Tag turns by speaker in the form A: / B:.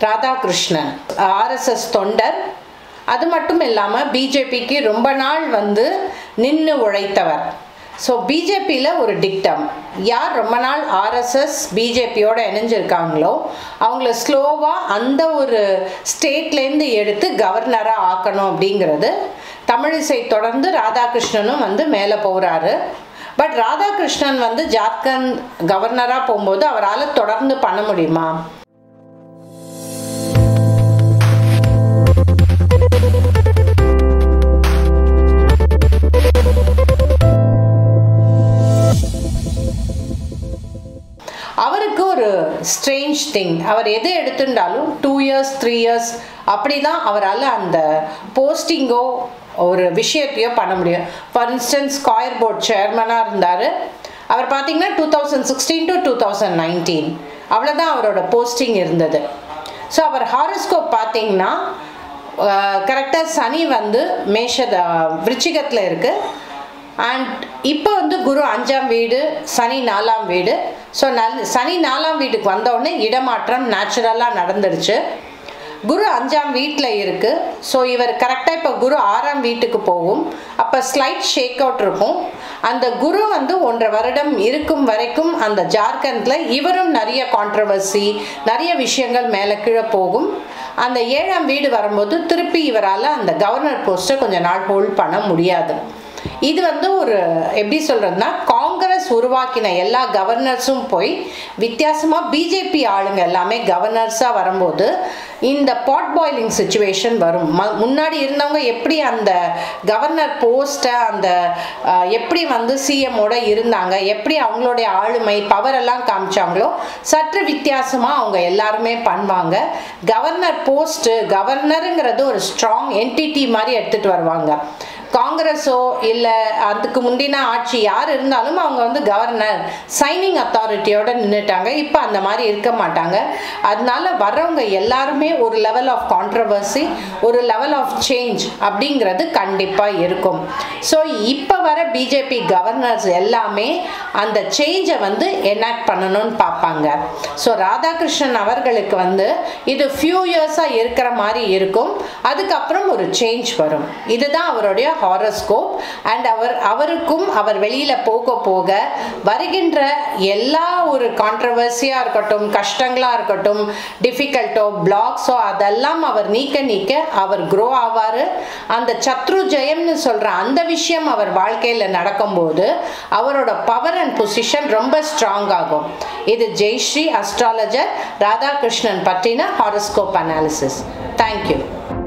A: Radhakrishnan RSS தொண்டர் அது மட்டும் இல்லாமல் பிஜேபிக்கு ரொம்ப நாள் வந்து நின்று உழைத்தவர் ஸோ பிஜேபியில் ஒரு டிக்டம் யார் ரொம்ப நாள் ஆர்எஸ்எஸ் பிஜேபியோட இணைஞ்சிருக்காங்களோ அவங்கள ஸ்லோவாக அந்த ஒரு ஸ்டேட்லேருந்து எடுத்து கவர்னராக ஆக்கணும் அப்படிங்கிறது தமிழிசை தொடர்ந்து ராதாகிருஷ்ணனும் வந்து மேலே போகிறாரு பட் ராதாகிருஷ்ணன் வந்து ஜார்க்கண்ட் கவர்னராக போகும்போது அவரால் தொடர்ந்து பண்ண முடியுமா அவருக்கு ஒரு ஸ்ட்ரேஞ்ச் திங் அவர் எது எடுத்துட்டாலும் டூ இயர்ஸ் த்ரீ இயர்ஸ் அப்படி தான் அவரால் அந்த போஸ்டிங்கோ ஒரு விஷயத்தையோ பண்ண முடியும் ஃபார் இன்ஸ்டன்ஸ் ஸ்கொயர் போர்ட் சேர்மனாக இருந்தார் அவர் பார்த்தீங்கன்னா two thousand sixteen to two thousand nineteen அவ்வளோதான் அவரோட போஸ்டிங் இருந்தது ஸோ அவர் ஹாரோஸ்கோப் பார்த்தீங்கன்னா கரெக்டாக சனி வந்து மேஷ விருச்சிகத்தில் இருக்குது அண்ட் இப்போ வந்து குரு அஞ்சாம் வீடு சனி நாலாம் வீடு ஸோ நல் சனி நாலாம் வீட்டுக்கு வந்தவுடனே இடமாற்றம் நேச்சுரலாக நடந்துருச்சு குரு அஞ்சாம் வீட்டில் இருக்குது ஸோ இவர் கரெக்டாக இப்போ குரு ஆறாம் வீட்டுக்கு போகும் அப்போ ஸ்லைட் ஷேக் அவுட் இருக்கும் அந்த குரு வந்து ஒன்றரை வருடம் இருக்கும் வரைக்கும் அந்த ஜார்க்கண்டில் இவரும் நிறைய கான்ட்ரவர்சி நிறைய விஷயங்கள் மேலே கீழே போகும் அந்த ஏழாம் வீடு வரும்போது திருப்பி இவரால் அந்த கவர்னர் போஸ்ட்டை கொஞ்சம் நாள் ஹோல்ட் பண்ண முடியாது இது வந்து ஒரு எப்படி சொல்கிறதுனா காங்கிரஸ் உருவாக்கின எல்லா கவர்னர்ஸும் போய் வித்தியாசமாக பிஜேபி ஆளுங்க எல்லாமே கவர்னர்ஸாக வரும்போது இந்த பாட் பாய்லிங் சுச்சுவேஷன் வரும் ம முன்னாடி இருந்தவங்க எப்படி அந்த கவர்னர் போஸ்ட்டை அந்த எப்படி வந்து சிஎம்மோட இருந்தாங்க எப்படி அவங்களுடைய ஆளுமை பவர் எல்லாம் காமிச்சாங்களோ சற்று வித்தியாசமாக அவங்க எல்லாருமே பண்ணுவாங்க கவர்னர் போஸ்ட்டு கவர்னருங்கிறது ஒரு ஸ்ட்ராங் என்டிட்டி மாதிரி எடுத்துகிட்டு வருவாங்க காங்கிரஸோ இல்லை அதுக்கு முந்தின ஆட்சி யார் இருந்தாலும் அவங்க வந்து கவர்னர் சைனிங் அத்தாரிட்டியோட நின்றுட்டாங்க இப்போ அந்த மாதிரி இருக்க மாட்டாங்க அதனால வர்றவங்க எல்லாருமே ஒரு லெவல் ஆஃப் கான்ட்ரவர்சி ஒரு லெவல் ஆஃப் சேஞ்ச் அப்படிங்கிறது கண்டிப்பாக இருக்கும் ஸோ இப்போ வர பிஜேபி கவர்னர்ஸ் எல்லாமே அந்த சேஞ்சை வந்து எனாக்ட் பண்ணணும்னு பார்ப்பாங்க ஸோ ராதாகிருஷ்ணன் அவர்களுக்கு வந்து இது ஃபியூ இயர்ஸாக இருக்கிற மாதிரி இருக்கும் அதுக்கப்புறம் ஒரு சேஞ்ச் வரும் இதுதான் அவருடைய ஹாரோஸ்கோப் அண்ட் அவர் அவருக்கும் அவர் வெளியில் போக போக வருகின்ற எல்லா ஒரு கான்ட்ரவர்சியாக இருக்கட்டும் கஷ்டங்களாக இருக்கட்டும் டிஃபிகல்ட்டோ பிளாக்ஸோ அதெல்லாம் அவர் நீக்க நீக்க அவர் க்ரோ ஆவார் அந்த சத்ரு ஜெயம்னு சொல்கிற அந்த விஷயம் அவர் வாழ்க்கையில் நடக்கும்போது அவரோட பவர் அண்ட் பொசிஷன் ரொம்ப ஸ்ட்ராங் ஆகும் இது ஜெய்ஸ்ரீ அஸ்ட்ராலஜர் ராதாகிருஷ்ணன் பற்றின ஹாரோஸ்கோப் அனாலிசிஸ் தேங்க்யூ